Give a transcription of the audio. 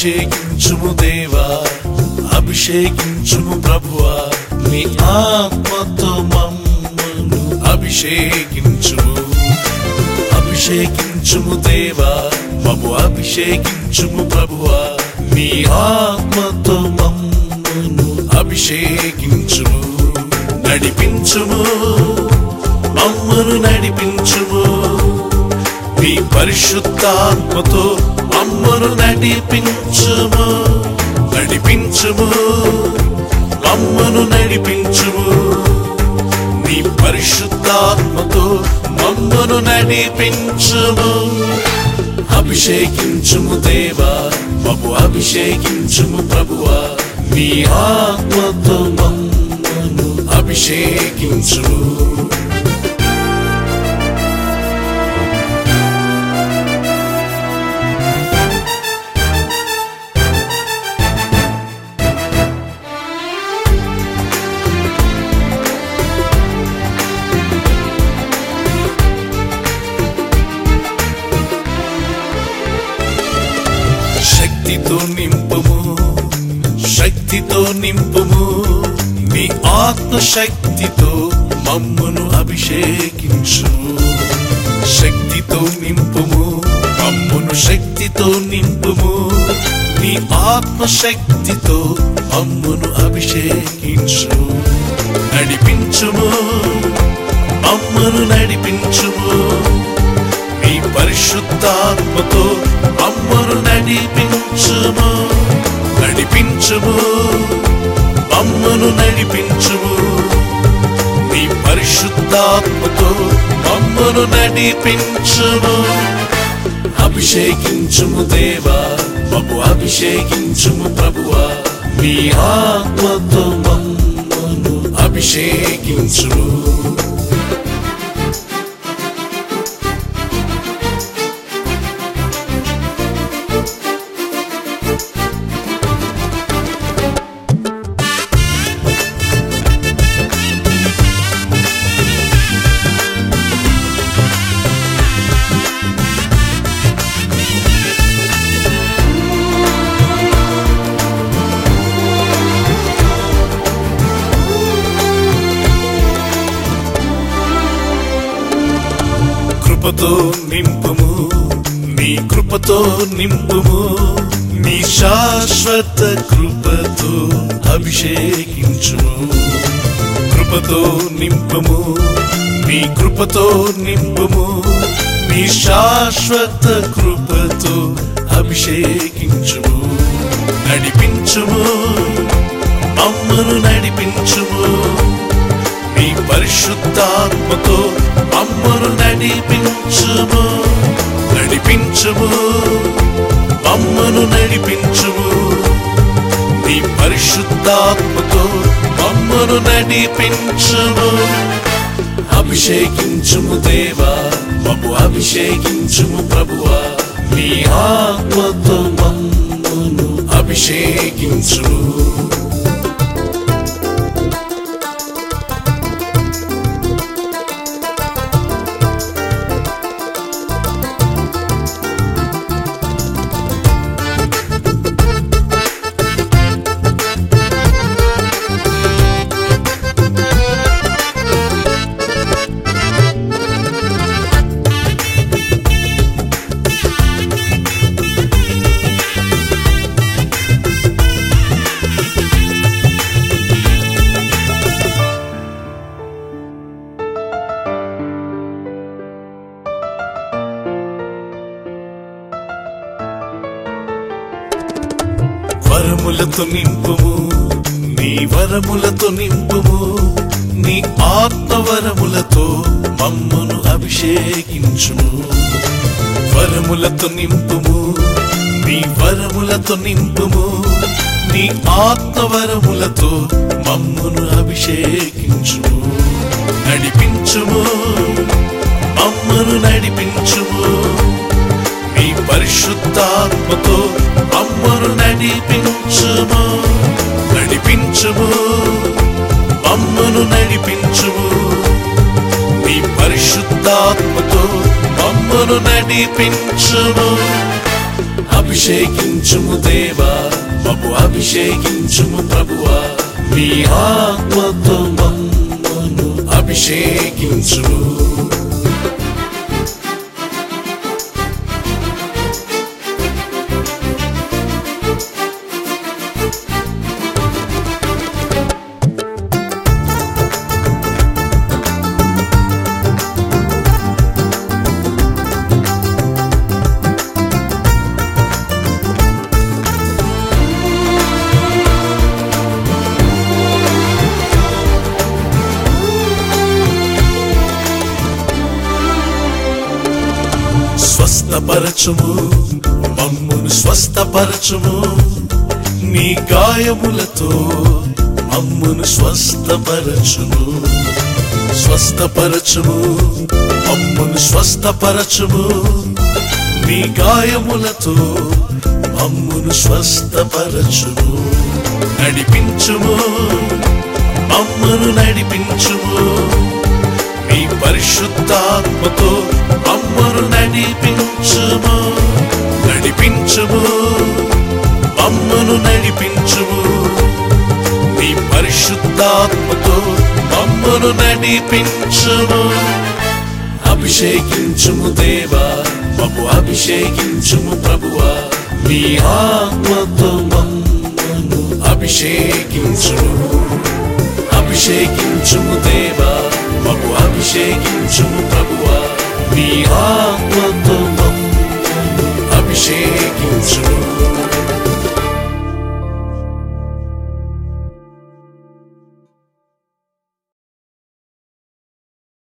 అభిషేకించుము దేవా అభిషేకించుము ప్రభువా నీ ఆత్మతో మమ్మను అభిషేకించుము అభిషేకించుము దేవా మము అభిషేకించుము ప్రభువా నీ ఆత్మతో మమ్మను అభిషేకించుము నడిపించుము మమ్మను నడిపించుము నీ పరిశుద్ధాత్మతో మమ్మను నడిపించుము నడిపించుము మమ్మను నడిపించుము నీ పరిశుద్ధాత్మతో మమ్మను నడిపించుము అభిషేకించుము దేవా మము అభిషేకించుము ప్రభువా నీ ఆత్మతో మమ్మను అభిషేకించుము శక్తితో నింపుము శక్తితో నింపుము నీ ఆత్మశక్తితో మమ్మును అభిషేకించు శక్తితో నింపుము మమ్మును శక్తితో నింపుము నీ ఆత్మశక్తితో మమ్మును అభిషేకించు నడిపించుము మమ్మను నడిపించుము నీ పరిశుద్ధాత్మతో అమ్మను నడిపించుము నడిపించుము అమ్మను నడిపించుము నీ పరిశుద్ధాత్మతో అమ్మను నడిపించుము అభిషేకించుము దేవా మము అభిషేకించుము ప్రభువా నీ ఆత్మతో మమ్మను అభిషేకించుము కృపతో నింపుము నీ కృపతో నింపుము నీ శాశ్వత కృపతో అభిషేకించుము కృపతో నింపుము నీ కృపతో నింపుము నీ శాశ్వత కృపతో అభిషేకించుము నడిపించుము అమ్మను నడిపించుము నీ పరిశుద్ధాత్మతో అమ్మను నడిపించుము నడిపించుము అమ్మను నడిపించుము నీ పరిశుద్ధాత్మతో అమ్మను నడిపించుము అభిషేకించుము దేవా మము అభిషేకించుము ప్రభువా నీ ఆత్మతో మమ్మను అభిషేకించుము వరములతో నింపుము నీ వరములతో నింపుము నీ ఆత్మవరములతో మమ్మను అభిషేకించుము వరములతో నింపుము నీ వరములతో నింపుము నీ ఆత్మవరములతో మమ్మను అభిషేకించుము నడిపించుము మమ్మను నడిపించుము నీ పరిశుద్ధాత్మతో అమ్మను నడిపించుము నడిపించుము అమ్మను నడిపించుము నీ పరిశుద్ధాత్మతో అమ్మను నడిపించుము అభిషేకించుము దేవా మము అభిషేకించుము ప్రభువా నీ ఆత్మతో మమ్మను అభిషేకించుము స్వస్థపరచుము మమ్మును స్వస్థపరచుము నీ గాయములతో మమ్మును స్వస్థపరచుము స్వస్థపరచుము మమ్మును స్వస్థపరచుము నీ గాయములతో మమ్మును స్వస్థపరచుము నడిపించుము మమ్మను నడిపించుము నీ పరిశుద్ధాత్మతో మమ్మను నడిపించుము నడిపించుము మమ్మను నడిపించుము నీ పరిశుద్ధాత్మతో మమ్మను నడిపించుము అభిషేకించుము దేవా మమ్ము అభిషేకించుము ప్రభువా నీ ఆత్మతో మమ్మను అభిషేకించుము అభిషేకించుము దేవా మమ్ము అభిషేకించుము